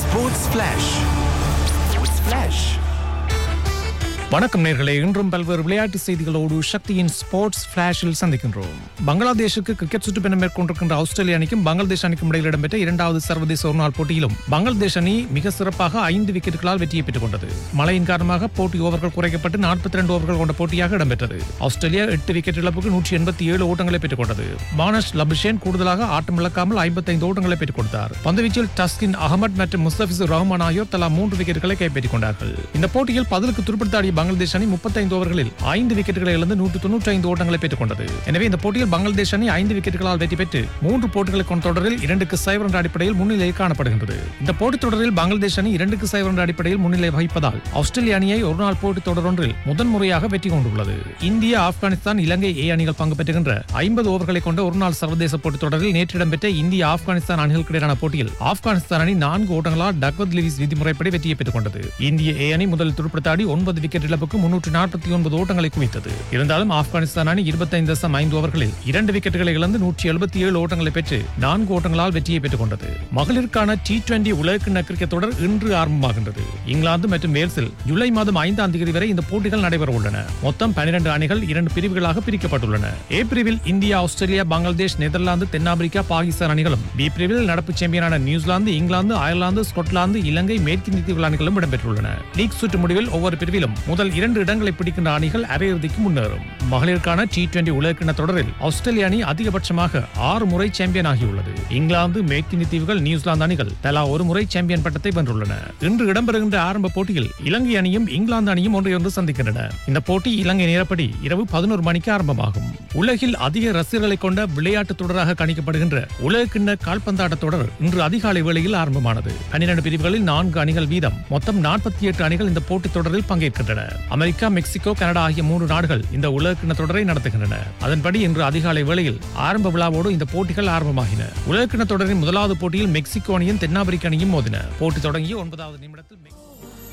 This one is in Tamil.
Sports Flash. Sports Flash. வணக்கம் நேர்களே இன்றும் பல்வேறு விளையாட்டு செய்திகளோடு சக்தியின் ஸ்போர்ட்ஸ் பிளாஷில் சந்திக்கின்றோம் பங்களாதேஷுக்கு கிரிக்கெட் சுற்றுப்பயணம் மேற்கொண்டிருக்கின்ற ஆஸ்திரேலிய அணிக்கும் பங்களாதேஷ் அணிக்கும் இடையில் இடம்பெற்ற இரண்டாவது சர்வதேச ஒருநாள் போட்டியிலும் பங்களாதேஷ் அணி மிக சிறப்பாக ஐந்து விக்கெட்டுகளால் வெற்றியை பெற்றுக் கொண்டது மழையின் காரணமாக போட்டி ஓவர்கள் குறைக்கப்பட்டு நாற்பத்தி ரெண்டு ஓவர்கள் கொண்ட போட்டியாக இடம்பெற்றது ஆஸ்திரேலியா எட்டு விக்கெட் இழப்புக்கு நூற்றி எண்பத்தி ஏழு ஓட்டங்களை பெற்றுக் கொண்டது மானஸ் லபிஷேன் கூடுதலாக ஆட்டம் இழக்காமல் ஐம்பத்தைந்து ஓட்டங்களை பெற்றுக் கொடுத்தார் பந்துவீச்சில் டஸ்கின் அகமட் மற்றும் முஸ்தபிசு ரஹ்மான் ஆகியோர் தலா மூன்று விக்கெட்டுகளை கைப்பற்றிக் கொண்டார்கள் இந்த போட்டியில் பதிலுக்கு துடுப்படுத்தாடிய பங்களாதேஷ் அணி முப்பத்தைந்து ஓவர்களில் ஐந்து விக்கெட்டுகளை இழந்து நூற்று தொன்னூற்றி ஐந்து ஓட்டங்களை பெற்றுக் கொண்டது எனவே இந்த போட்டியில் பங்களாதேஷ் அணி ஐந்து விக்கெட்டுகளால் வெற்றி பெற்று மூன்று போட்டிகளை கொண்ட தொடரில் இரண்டுக்கு சைவர் என்ற அடிப்படையில் முன்னிலையில் காணப்படுகின்றது இந்த போட்டித் தொடரில் பங்களாதேஷ் அணி இரண்டுக்கு சைவர் என்ற அடிப்படையில் முன்னிலை வகிப்பதால் ஆஸ்திரேலிய அணியை ஒருநாள் போட்டித் தொடர் ஒன்றில் முதன்முறையாக வெற்றி கொண்டுள்ளது இந்தியா ஆப்கானிஸ்தான் இலங்கை ஏ அணிகள் பங்கு பெற்றுகின்ற ஐம்பது ஓவர்களை கொண்ட ஒருநாள் சர்வதேச போட்டித் தொடரில் நேற்று இடம்பெற்ற இந்திய ஆப்கானிஸ்தான் அணிகளுக்கு இடையிலான போட்டியில் ஆப்கானிஸ்தான் அணி நான்கு ஓட்டங்களால் டக்வத் லிவிஸ் விதிமுறைப்படி வெற்றியை பெற்றுக் கொண்டது இந்திய ஏ அணி முதலில் துடுப்படுத்தாடி ஒன்பது விக்கெட் இழப்புக்கு முன்னூற்று நாற்பத்தி ஒன்பது ஓட்டங்களை குவித்தது இருந்தாலும் ஆப்கானிஸ்தான் அணி இருபத்தைந்து தசம் ஐந்து ஓவர்களில் இரண்டு விக்கெட்டுகளை இழந்து நூற்றி எழுபத்தி ஏழு ஓட்டங்களை பெற்று நான்கு ஓட்டங்களால் வெற்றியை பெற்றுக் கொண்டது மகளிருக்கான டி டுவெண்டி உலகக்கிண்ண கிரிக்கெட் தொடர் இன்று ஆரம்பமாகின்றது இங்கிலாந்து மற்றும் வேல்ஸில் ஜூலை மாதம் ஐந்தாம் தேதி வரை இந்த போட்டிகள் நடைபெற உள்ளன மொத்தம் பனிரெண்டு அணிகள் இரண்டு பிரிவுகளாக பிரிக்கப்பட்டுள்ளன ஏ பிரிவில் இந்தியா ஆஸ்திரேலியா பங்களாதேஷ் நெதர்லாந்து தென்னாப்பிரிக்கா பாகிஸ்தான் அணிகளும் பி பிரிவில் நடப்பு சாம்பியனான நியூசிலாந்து இங்கிலாந்து அயர்லாந்து ஸ்கொட்லாந்து இலங்கை மேற்கிந்திய தீவுகள் அணிகளும் இடம்பெற்றுள்ளன லீக் சுற்று முடிவில் ஒவ்வொரு பிரிவிலும் முதல் இரண்டு இடங்களை பிடிக்கின்ற அணிகள் அரையிறுதிக்கு முன்னேறும் மகளிருக்கான டி டுவெண்டி உலகக்கிண்ண தொடரில் ஆஸ்திரேலிய அணி அதிகபட்சமாக ஆறு முறை சாம்பியன் ஆகியுள்ளது இங்கிலாந்து மேற்கிந்திய தீவுகள் நியூசிலாந்து அணிகள் தலா ஒரு முறை சாம்பியன் பட்டத்தை வென்றுள்ளன இன்று இடம்பெறுகின்ற ஆரம்ப போட்டியில் இலங்கை அணியும் இங்கிலாந்து அணியும் ஒன்றையொன்று சந்திக்கின்றன இந்த போட்டி இலங்கை நேரப்படி இரவு பதினோரு மணிக்கு ஆரம்பமாகும் உலகில் அதிக ரசிகர்களை கொண்ட விளையாட்டு தொடராக கணிக்கப்படுகின்ற உலகக்கிண்ண கால்பந்தாட்ட தொடர் இன்று அதிகாலை வேளையில் ஆரம்பமானது பன்னிரண்டு பிரிவுகளில் நான்கு அணிகள் வீதம் மொத்தம் நாற்பத்தி எட்டு அணிகள் இந்த போட்டித் தொடரில் பங்கேற்கின்றன அமெரிக்கா மெக்சிகோ கனடா ஆகிய மூன்று நாடுகள் இந்த உலகக்கிண்ண தொடரை நடத்துகின்றன அதன்படி இன்று அதிகாலை வேளையில் ஆரம்ப விழாவோடு இந்த போட்டிகள் ஆரம்பமாகின உலகக்கிண்ண தொடரின் முதலாவது போட்டியில் மெக்சிகோ அணியும் தென்னாப்பிரிக்க அணியும் மோதின போட்டி தொடங்கிய ஒன்பதாவது நிமிடத்தில் மெக்சிகோ